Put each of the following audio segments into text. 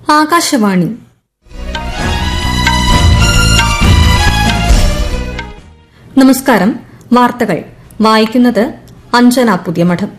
ആകാശവാണി നമസ്കാരം വാർത്തകൾ വായിക്കുന്നത് അഞ്ജന പുതിയമഠം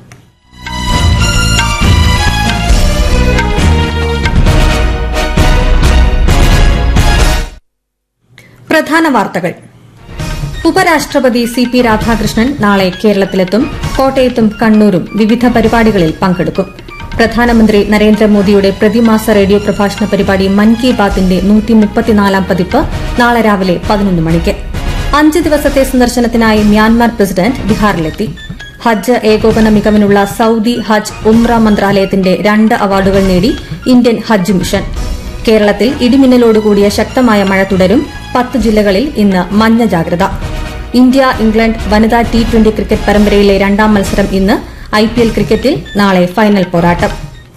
പ്രധാന വാർത്തകൾ ഉപരാഷ്ട്രപതി സി പി രാധാകൃഷ്ണൻ നാളെ കേരളത്തിലെത്തും കോട്ടയത്തും കണ്ണൂരും വിവിധ പരിപാടികളിൽ പങ്കെടുക്കും പ്രധാനമന്ത്രി നരേന്ദ്രമോദിയുടെ പ്രതിമാസ റേഡിയോ പ്രഭാഷണ പരിപാടി മൻ കി ബാത്തിന്റെ നൂറ്റിമുപ്പത്തിനാലാം പതിപ്പ് നാളെ രാവിലെ പതിനൊന്ന് മണിക്ക് അഞ്ച് ദിവസത്തെ സന്ദർശനത്തിനായി മ്യാൻമാർ പ്രസിഡന്റ് ബീഹാറിലെത്തി ഹജ്ജ് ഏകോപന മികവിനുള്ള സൌദി ഹജ്ജ് ഉംറ മന്ത്രാലയത്തിന്റെ രണ്ട് അവാർഡുകൾ നേടി ഇന്ത്യൻ ഹജ്ജ് മിഷൻ കേരളത്തിൽ ഇടിമിന്നലോടുകൂടിയ ശക്തമായ മഴ തുടരും പത്ത് ജില്ലകളിൽ ഇന്ന് മഞ്ഞ ജാഗ്രത ഇന്ത്യ ഇംഗ്ലണ്ട് വനിതാ ടി ട്വന്റി ക്രിക്കറ്റ് പരമ്പരയിലെ രണ്ടാം മത്സരം ഇന്ന് ഐപിഎൽ ക്രിക്കറ്റിൽ നാളെ ഫൈനൽ പോരാട്ടം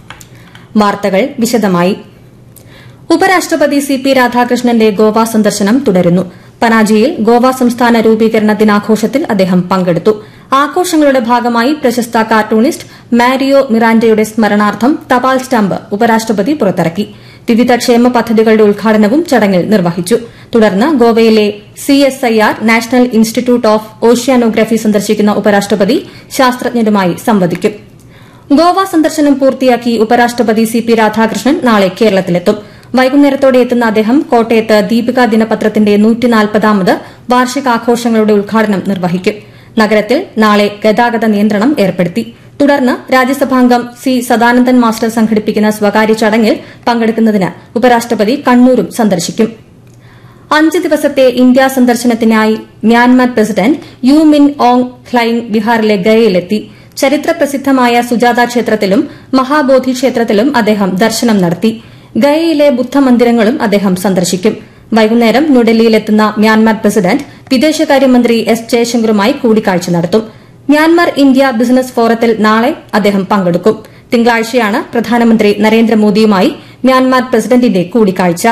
വാർത്തകൾ വിശദമായി ഉപരാഷ്ട്രപതി സി പി രാധാകൃഷ്ണന്റെ ഗോവ സന്ദർശനം തുടരുന്നു പനാജിയിൽ ഗോവ സംസ്ഥാന രൂപീകരണ ദിനാഘോഷത്തിൽ അദ്ദേഹം പങ്കെടുത്തു ആഘോഷങ്ങളുടെ ഭാഗമായി പ്രശസ്ത കാർട്ടൂണിസ്റ്റ് മാരിയോ മിറാൻഡയുടെ സ്മരണാർത്ഥം തപാൽ സ്റ്റാമ്പ് ഉപരാഷ്ട്രപതി പുറത്തിറക്കി വിവിധ ക്ഷേമ പദ്ധതികളുടെ ഉദ്ഘാടനവും ചടങ്ങിൽ നിർവഹിച്ചു തുടർന്ന് ഗോവയിലെ CSIR national institute of oceanography സന്ദർശിക്കുന്ന ഉപരാഷ്ട്രപതി ശാസ്ത്രജ്ഞരുമായി സംവദിക്കും ഗോവ സന്ദർശനം പൂർത്തിയാക്കി ഉപരാഷ്ട്രപതി സി പി രാധാകൃഷ്ണൻ നാളെ കേരളത്തിലെത്തും വൈകുന്നേരത്തോടെ എത്തുന്ന അദ്ദേഹം കോട്ടയത്ത് ദീപിക ദിനപത്രത്തിന്റെ നൂറ്റിനാൽപ്പതാമത് വാർഷികാഘോഷങ്ങളുടെ ഉദ്ഘാടനം നിർവഹിക്കും നഗരത്തിൽ നാളെ ഗതാഗത നിയന്ത്രണം ഏർപ്പെടുത്തി തുടർന്ന് രാജ്യസഭാംഗം സി സദാനന്ദൻ മാസ്റ്റർ സംഘടിപ്പിക്കുന്ന സ്വകാര്യ ചടങ്ങിൽ പങ്കെടുക്കുന്നതിന് ഉപരാഷ്ട്രപതി കണ്ണൂരും സന്ദർശിക്കും അഞ്ച് ദിവസത്തെ ഇന്ത്യാ സന്ദർശനത്തിനായി Myanmar president U Min Aung Hlaing ബീഹാറിലെ ഗയയിലെത്തി ചരിത്ര പ്രസിദ്ധമായ സുജാത ക്ഷേത്രത്തിലും മഹാബോധി ക്ഷേത്രത്തിലും അദ്ദേഹം ദർശനം നടത്തി ഗയയിലെ ബുദ്ധമന്ദിരങ്ങളും അദ്ദേഹം സന്ദർശിക്കും വൈകുന്നേരം ന്യൂഡൽഹിയിലെത്തുന്ന മ്യാൻമാർ പ്രസിഡന്റ് വിദേശകാര്യമന്ത്രി എസ് ജയശങ്കറുമായി കൂടിക്കാഴ്ച നടത്തും മ്യാൻമാർ ഇന്ത്യ ബിസിനസ് ഫോറത്തിൽ നാളെ അദ്ദേഹം പങ്കെടുക്കും തിങ്കളാഴ്ചയാണ് പ്രധാനമന്ത്രി നരേന്ദ്രമോദിയുമായി മ്യാൻമാർ പ്രസിഡന്റിന്റെ കൂടിക്കാഴ്ച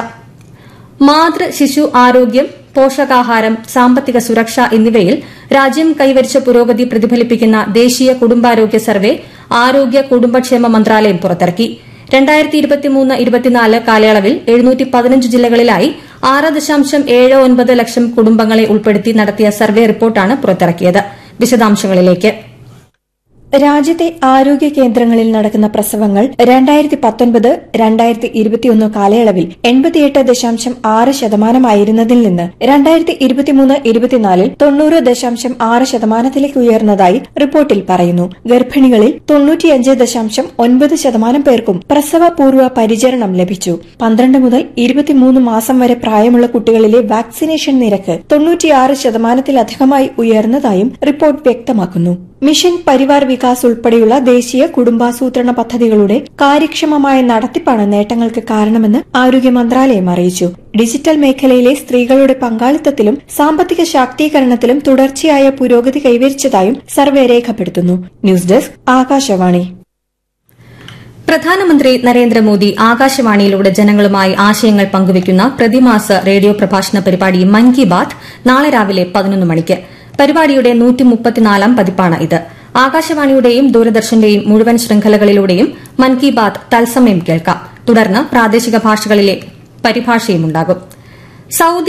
മാതൃ ശിശു ആരോഗ്യം പോഷകാഹാരം സാമ്പത്തിക സുരക്ഷ എന്നിവയിൽ രാജ്യം കൈവരിച്ച പുരോഗതി പ്രതിഫലിപ്പിക്കുന്ന ദേശീയ കുടുംബാരോഗ്യ സർവേ ആരോഗ്യ കുടുംബക്ഷേമ മന്ത്രാലയം പുറത്തിറക്കി രണ്ടായിരത്തി ഇരുപത്തിമൂന്ന് ഇരുപത്തിനാല് കാലയളവിൽ എഴുന്നൂറ്റി പതിനഞ്ച് ജില്ലകളിലായി ആറ് ദശാംശം ഏഴ് ഒൻപത് ലക്ഷം കുടുംബങ്ങളെ ഉൾപ്പെടുത്തി നടത്തിയ സർവേ റിപ്പോർട്ടാണ് പുറത്തിറക്കിയത് വിശദാംശങ്ങളിലേക്ക് രാജ്യത്തെ ആരോഗ്യ കേന്ദ്രങ്ങളിൽ നടക്കുന്ന പ്രസവങ്ങൾ രണ്ടായിരത്തി പത്തൊൻപത് രണ്ടായിരത്തി ഇരുപത്തിയൊന്ന് കാലയളവിൽ എൺപത്തിയെട്ട് ദശാംശം ആറ് ശതമാനമായിരുന്നതിൽ നിന്ന് രണ്ടായിരത്തി ഇരുപത്തിമൂന്ന് ഇരുപത്തിനാലിൽ തൊണ്ണൂറ് ദശാംശം ആറ് ശതമാനത്തിലേക്ക് ഉയർന്നതായി റിപ്പോർട്ടിൽ പറയുന്നു ഗർഭിണികളിൽ തൊണ്ണൂറ്റിയഞ്ച് ദശാംശം ഒൻപത് ശതമാനം പേർക്കും പ്രസവപൂർവ്വ പരിചരണം ലഭിച്ചു പന്ത്രണ്ട് മുതൽ ഇരുപത്തിമൂന്ന് മാസം വരെ പ്രായമുള്ള കുട്ടികളിലെ വാക്സിനേഷൻ നിരക്ക് തൊണ്ണൂറ്റിയാറ് ശതമാനത്തിലധികമായി ഉയർന്നതായും റിപ്പോർട്ട് വ്യക്തമാക്കുന്നു മിഷൻ പരിവാർ വികാസ് ഉൾപ്പെടെയുള്ള ദേശീയ കുടുംബാസൂത്രണ പദ്ധതികളുടെ കാര്യക്ഷമമായ നടത്തിപ്പാണ് നേട്ടങ്ങൾക്ക് കാരണമെന്ന് ആരോഗ്യ മന്ത്രാലയം അറിയിച്ചു ഡിജിറ്റൽ മേഖലയിലെ സ്ത്രീകളുടെ പങ്കാളിത്തത്തിലും സാമ്പത്തിക ശാക്തീകരണത്തിലും തുടർച്ചയായ പുരോഗതി കൈവരിച്ചതായും സർവേ രേഖപ്പെടുത്തുന്നു ന്യൂസ് ഡെസ്ക് ആകാശവാണി പ്രധാനമന്ത്രി നരേന്ദ്രമോദി ആകാശവാണിയിലൂടെ ജനങ്ങളുമായി ആശയങ്ങൾ പങ്കുവയ്ക്കുന്ന പ്രതിമാസ റേഡിയോ പ്രഭാഷണ പരിപാടി മൻ കി ബാത് നാളെ രാവിലെ പതിനൊന്ന് മണിക്ക് പരിപാടിയുടെ നൂറ്റിമുപ്പത്തിനാലാം പതിപ്പാണ് ഇത് ആകാശവാണിയുടെയും ദൂരദർശന്റെയും മുഴുവൻ ശൃംഖലകളിലൂടെയും മൻ കി ബാത് തത്സമയം കേൾക്കാം തുടർന്ന് പ്രാദേശിക ഭാഷകളിലെ പരിഭാഷയുമുണ്ടാകും സൌദി